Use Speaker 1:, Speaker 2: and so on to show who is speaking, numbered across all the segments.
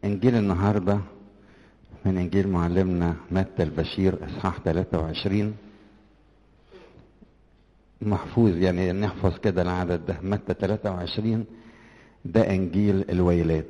Speaker 1: إنجيل النهاردة من إنجيل معلمنا متى البشير إصحاح 23 محفوظ يعني نحفظ كده العدد ده متى 23 ده إنجيل الويلات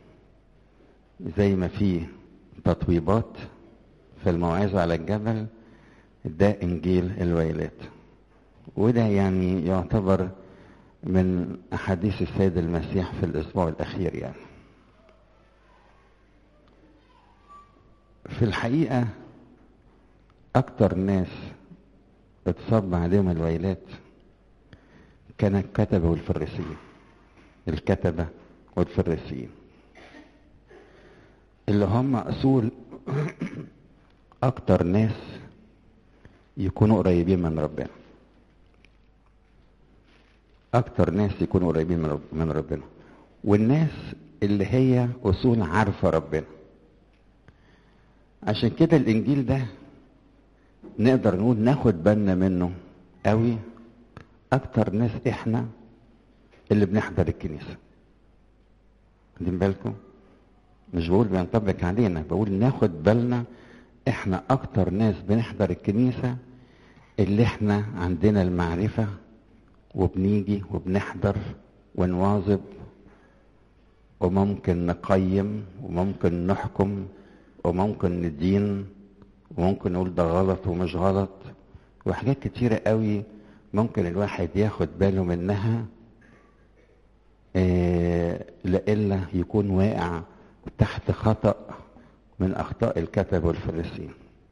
Speaker 1: زي ما فيه تطويبات في الموعظة على الجبل ده إنجيل الويلات وده يعني يعتبر من أحاديث السيد المسيح في الأسبوع الأخير يعني في الحقيقة أكتر ناس اتصب عليهم الويلات كان الكتبة والفريسيين الكتبة والفريسيين اللي هم أصول أكتر ناس يكونوا قريبين من ربنا أكتر ناس يكونوا قريبين من ربنا والناس اللي هي أصول عارفة ربنا عشان كده الإنجيل ده نقدر نقول ناخد بالنا منه قوي أكتر ناس إحنا اللي بنحضر الكنيسة واخدين بالكم مش بقول بينطبق علينا بقول ناخد بالنا احنا اكتر ناس بنحضر الكنيسة اللي احنا عندنا المعرفة وبنيجي وبنحضر ونواظب وممكن نقيم وممكن نحكم وممكن ندين وممكن نقول ده غلط ومش غلط وحاجات كتيرة قوي ممكن الواحد ياخد باله منها إيه لإلا يكون واقع تحت خطأ من أخطاء الكتب والفريسين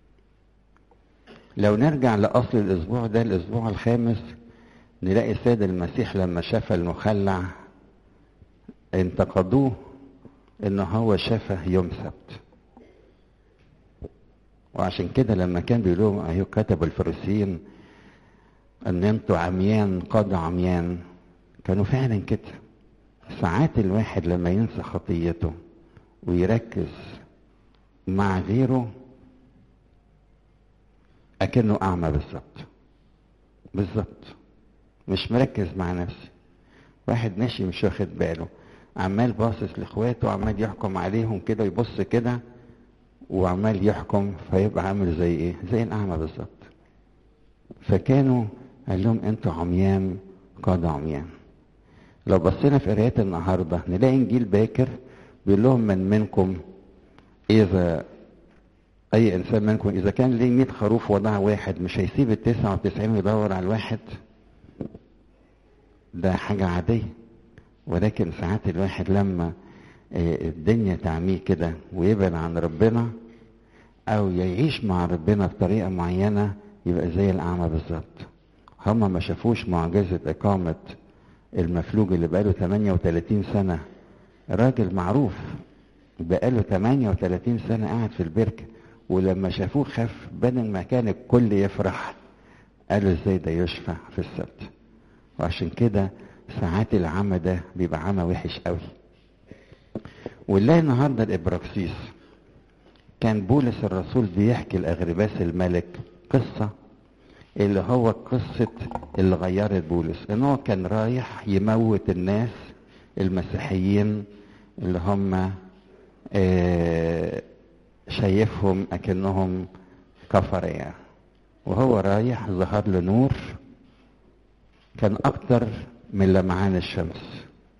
Speaker 1: لو نرجع لأصل الأسبوع ده الأسبوع الخامس نلاقي السيد المسيح لما شاف المخلع انتقدوه ان هو شفه يوم سبت وعشان كده لما كان بيقول لهم اهو كتب الفريسيين ان انتوا عميان قاد عميان كانوا فعلا كده ساعات الواحد لما ينسى خطيته ويركز مع غيره أكنه أعمى بالظبط بالظبط مش مركز مع نفسي واحد ماشي مش واخد باله عمال باصص لاخواته وعمال يحكم عليهم كده يبص كده وعمال يحكم فيبقى عامل زي ايه زي الاعمى بالظبط فكانوا قال لهم انتوا عميان قاد عميان لو بصينا في قرايات النهارده نلاقي انجيل باكر بيقول لهم من منكم إذا أي إنسان منكم إذا كان ليه 100 خروف وضع واحد مش هيسيب ال 99 ويدور على الواحد ده حاجة عادية ولكن ساعات الواحد لما الدنيا تعميه كده ويبعد عن ربنا أو يعيش مع ربنا بطريقة معينة يبقى زي الأعمى بالظبط هما ما شافوش معجزة إقامة المفلوج اللي بقاله 38 سنة راجل معروف بقاله 38 سنة قاعد في البركة ولما شافوه خف بدل ما كان الكل يفرح قالوا ازاي ده يشفى في السبت وعشان كده ساعات العمى ده بيبقى عمى وحش قوي ونلاقي النهارده الابراكسيس كان بولس الرسول بيحكي لاغرباس الملك قصه اللي هو قصه اللي غيرت بولس ان هو كان رايح يموت الناس المسيحيين اللي هم آه شايفهم اكنهم كفر يعني وهو رايح ظهر له نور كان اكتر من لمعان الشمس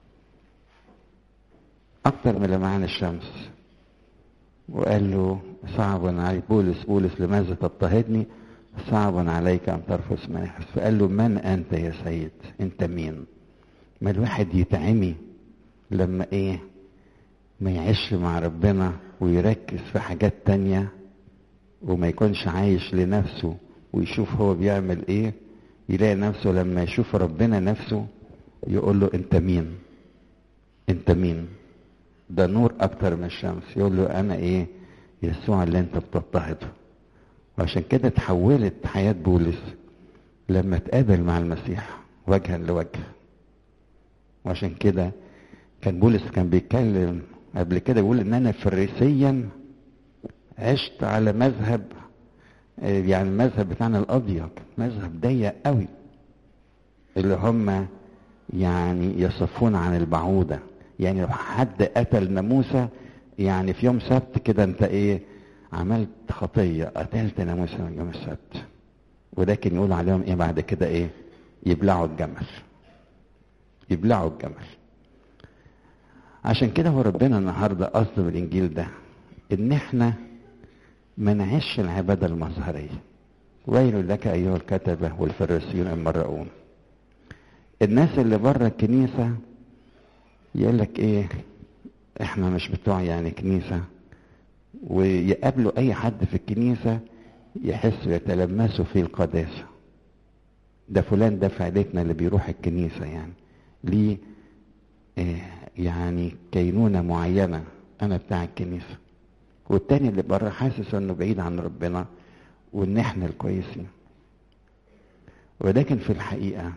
Speaker 1: اكتر من لمعان الشمس وقال له صعب عليك بولس بولس لماذا تضطهدني صعب عليك ان ترفس مناحس فقال له من انت يا سيد انت مين ما الواحد يتعمي لما ايه ما يعيش مع ربنا ويركز في حاجات تانية وما يكونش عايش لنفسه ويشوف هو بيعمل ايه يلاقي نفسه لما يشوف ربنا نفسه يقول له انت مين انت مين ده نور اكتر من الشمس يقول له انا ايه يسوع اللي انت بتضطهده وعشان كده تحولت حياة بولس لما تقابل مع المسيح وجها لوجه وعشان كده كان بولس كان بيتكلم قبل كده بيقول ان انا فريسيا عشت على مذهب يعني المذهب بتاعنا الابيض مذهب ضيق قوي اللي هم يعني يصفون عن البعوده يعني لو حد قتل ناموسه يعني في يوم سبت كده انت ايه عملت خطية قتلت ناموسا يوم السبت ولكن يقول عليهم ايه بعد كده ايه يبلعوا الجمل يبلعوا الجمل عشان كده هو ربنا النهارده قصده بالانجيل ده ان احنا ما نعيش العباده المظهريه ويل لك ايها الكتبه والفريسيون المرؤون الناس اللي بره الكنيسه يقول لك ايه احنا مش بتوع يعني كنيسه ويقابلوا اي حد في الكنيسه يحسوا يتلمسوا فيه القداسه ده فلان ده في عيلتنا اللي بيروح الكنيسه يعني ليه إيه يعني كينونه معينه انا بتاع الكنيسه والتاني اللي بره حاسس انه بعيد عن ربنا وان احنا الكويسين ولكن في الحقيقه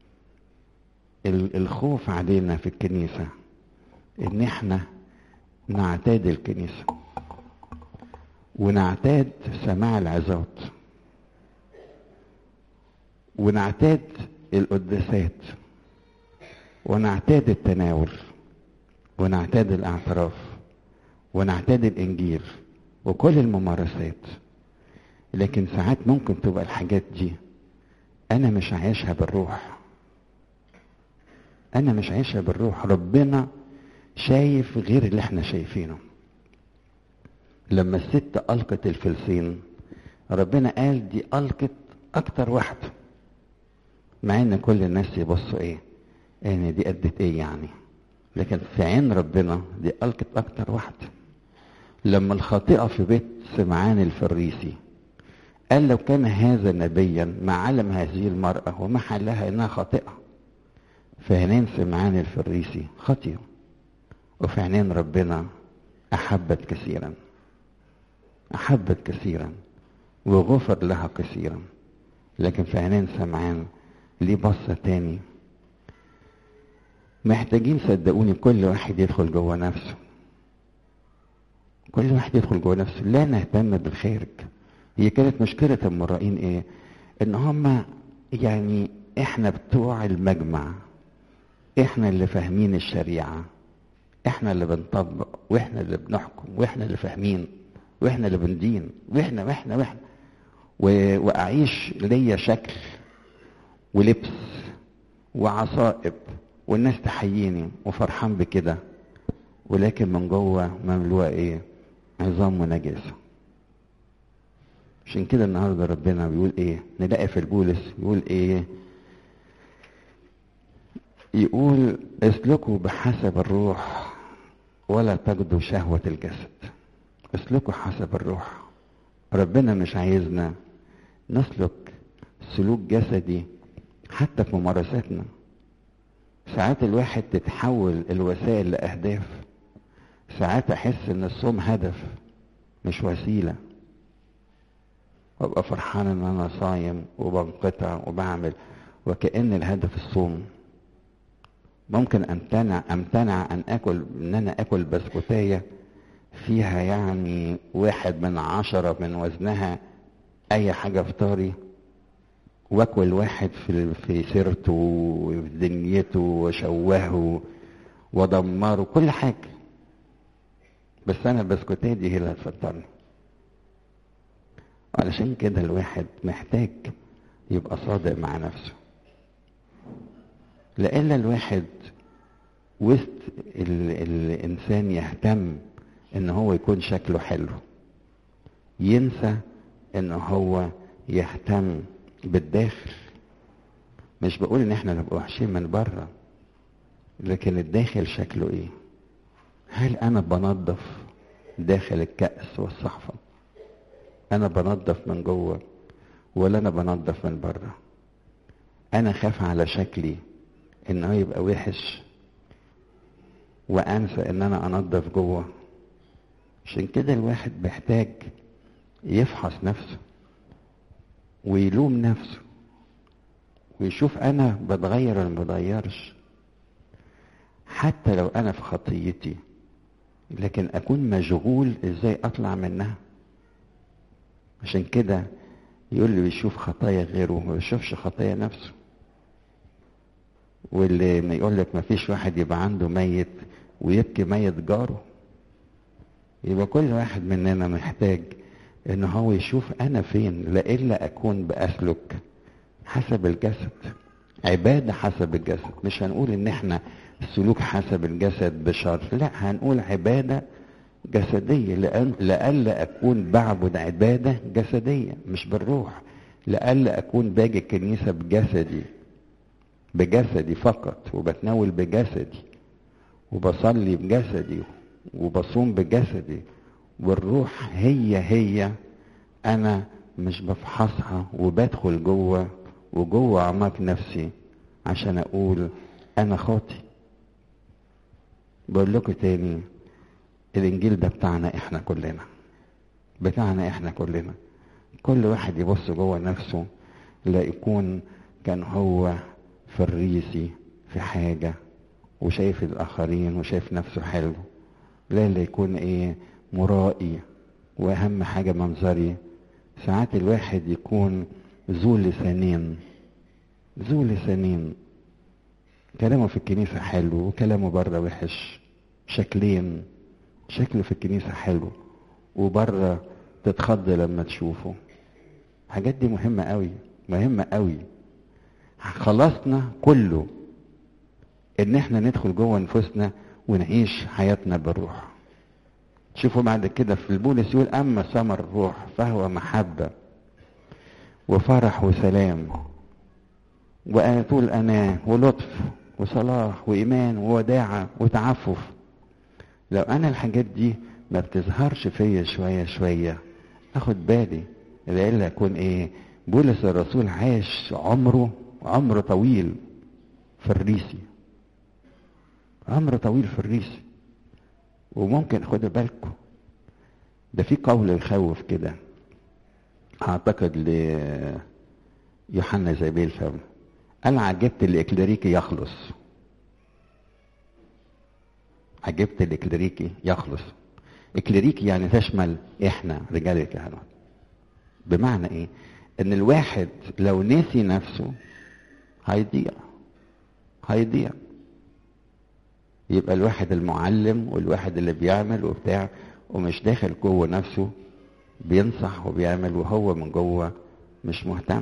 Speaker 1: الخوف علينا في الكنيسه ان احنا نعتاد الكنيسه ونعتاد سماع العظات ونعتاد القداسات ونعتاد التناول ونعتاد الاعتراف ونعتاد الانجيل وكل الممارسات لكن ساعات ممكن تبقى الحاجات دي انا مش عايشها بالروح انا مش عايشها بالروح ربنا شايف غير اللي احنا شايفينه لما الست ألقت الفلسين ربنا قال دي ألقت أكتر واحدة مع إن كل الناس يبصوا إيه؟ يعني دي أدت إيه يعني؟ لكن في عين ربنا دي ألقت أكتر واحدة لما الخاطئة في بيت سمعان الفريسي قال لو كان هذا نبيا ما علم هذه المرأة وما حلها إنها خاطئة في عينين سمعان الفريسي خطية وفي عينين ربنا أحبت كثيرا أحبت كثيرا وغفر لها كثيرا لكن في عينين سمعان ليه بصة تاني محتاجين صدقوني كل واحد يدخل جوه نفسه كل واحد يدخل جوه نفسه لا نهتم بالخارج هي كانت مشكلة المرائين ايه ان هم يعني احنا بتوع المجمع احنا اللي فاهمين الشريعة احنا اللي بنطبق واحنا اللي بنحكم واحنا اللي فاهمين واحنا اللي بندين واحنا واحنا واحنا و... واعيش ليا شكل ولبس وعصائب والناس تحييني وفرحان بكده ولكن من جوه مملوءه ايه عظام ونجاسه عشان كده النهارده ربنا بيقول ايه نلاقي في البولس يقول ايه يقول اسلكوا بحسب الروح ولا تجدوا شهوة الجسد اسلكوا حسب الروح ربنا مش عايزنا نسلك سلوك جسدي حتى في ممارساتنا ساعات الواحد تتحول الوسائل لأهداف ساعات أحس إن الصوم هدف مش وسيلة وابقى فرحان ان انا صايم وبنقطع وبعمل وكأن الهدف الصوم ممكن امتنع امتنع ان اكل ان انا اكل بسكوتايه فيها يعني واحد من عشرة من وزنها اي حاجة فطاري واكل واحد في في سيرته وفي دنيته وشوهه ودمره كل حاجة بس انا البسكوتيه دي هي اللي هتفطرني علشان كده الواحد محتاج يبقى صادق مع نفسه لإلا الواحد وسط ال الإنسان يهتم إن هو يكون شكله حلو ينسى إن هو يهتم بالداخل مش بقول إن إحنا نبقى وحشين من بره لكن الداخل شكله إيه؟ هل أنا بنظف داخل الكأس والصحفة؟ أنا بنظف من جوه ولا أنا بنظف من بره؟ أنا خاف على شكلي ان هو يبقى وحش وانسى ان انا انضف جوه عشان كده الواحد محتاج يفحص نفسه ويلوم نفسه ويشوف انا بتغير ولا ما بتغيرش حتى لو انا في خطيتي لكن اكون مشغول ازاي اطلع منها عشان كده يقول لي بيشوف خطايا غيره ما بيشوفش خطايا نفسه واللي ما يقول لك ما فيش واحد يبقى عنده ميت ويبكي ميت جاره يبقى كل واحد مننا محتاج ان هو يشوف انا فين لإلا اكون باسلك حسب الجسد عبادة حسب الجسد مش هنقول ان احنا سلوك حسب الجسد بشر لا هنقول عبادة جسدية لأن لألا أكون بعبد عبادة جسدية مش بالروح لألا أكون باجي الكنيسة بجسدي بجسدي فقط وبتناول بجسدي وبصلي بجسدي وبصوم بجسدي والروح هي هي أنا مش بفحصها وبدخل جوه وجوه أعماق نفسي عشان أقول أنا خاطي بقول لكم تاني الانجيل ده بتاعنا احنا كلنا بتاعنا احنا كلنا كل واحد يبص جوه نفسه لا يكون كان هو فريسي في حاجة وشايف الآخرين وشايف نفسه حلو لا لا يكون ايه مرائي وأهم حاجة منظري ساعات الواحد يكون ذو لسانين ذو لسانين كلامه في الكنيسة حلو وكلامه بره وحش شكلين شكله في الكنيسة حلو وبره تتخض لما تشوفه الحاجات دي مهمة قوي مهمة قوي خلصنا كله ان احنا ندخل جوه نفوسنا ونعيش حياتنا بالروح شوفوا بعد كده في البولس يقول اما ثمر الروح فهو محبة وفرح وسلام وطول انا ولطف وصلاح وايمان ووداعة وتعفف لو انا الحاجات دي ما بتظهرش فيا شويه شويه اخد بالي لإلا اكون ايه بولس الرسول عاش عمره عمر طويل في الريسي عمر طويل في الريسي وممكن خدوا بالكم ده في قول يخوف كده اعتقد ل يوحنا زابيل فم قال عجبت الاكليريكي يخلص عجبت الاكليريكي يخلص اكليريكي يعني تشمل احنا رجال الكهنوت بمعنى ايه ان الواحد لو نسي نفسه هيضيع هيضيع يبقى الواحد المعلم والواحد اللي بيعمل وبتاع ومش داخل جوه نفسه بينصح وبيعمل وهو من جوه مش مهتم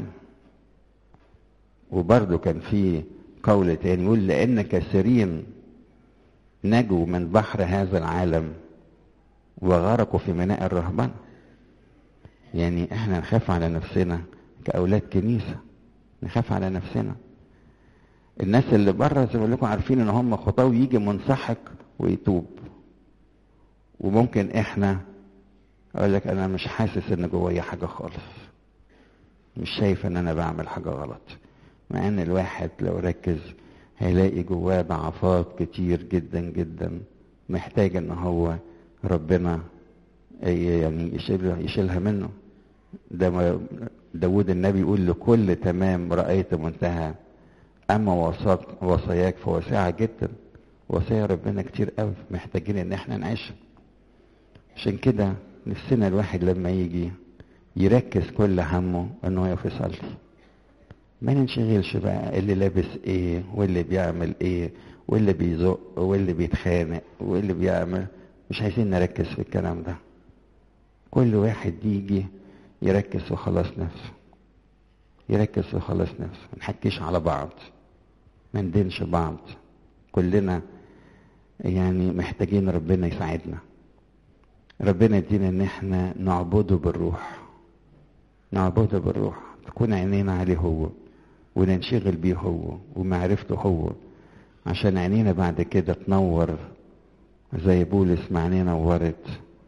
Speaker 1: وبرضه كان في قول تاني يقول لان كثيرين نجوا من بحر هذا العالم وغرقوا في ميناء الرهبنة يعني احنا نخاف على نفسنا كأولاد كنيسة نخاف على نفسنا الناس اللي بره زي ما لكم عارفين ان هم خطاه ويجي منسحق ويتوب وممكن احنا اقول لك انا مش حاسس ان جوايا حاجه خالص مش شايف ان انا بعمل حاجه غلط مع ان الواحد لو ركز هيلاقي جواه ضعفات كتير جدا جدا محتاج ان هو ربنا يعني يشيلها, يشيلها منه ده داود النبي يقول لكل تمام رأيت منتهى اما وصاياك فواسعة جدا وصايا ربنا كتير قوي محتاجين ان احنا نعيشها عشان كده نفسنا الواحد لما يجي يركز كل همه ان هو يقف يصلي ما ننشغلش بقى اللي لابس ايه واللي بيعمل ايه واللي بيزق واللي بيتخانق واللي بيعمل مش عايزين نركز في الكلام ده كل واحد يجي يركز وخلاص نفسه يركز وخلاص نفسه ما نحكيش على بعض ما ندينش بعض كلنا يعني محتاجين ربنا يساعدنا ربنا يدينا ان احنا نعبده بالروح نعبده بالروح تكون عينينا عليه هو وننشغل بيه هو ومعرفته هو عشان عينينا بعد كده تنور زي بولس ما عينيه نورت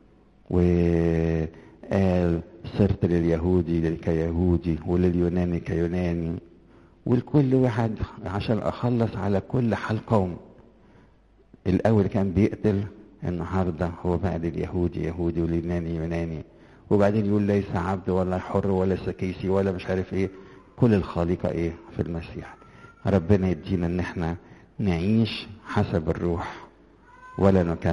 Speaker 1: وقال صرت لليهودي كيهودي ولليوناني كيوناني والكل واحد عشان اخلص على كل حال قوم الاول كان بيقتل النهارده هو بقى لليهودي يهودي واليوناني يوناني وبعدين يقول ليس عبد ولا حر ولا سكيسي ولا مش عارف ايه كل الخالقة ايه في المسيح ربنا يدينا ان احنا نعيش حسب الروح ولا نكمل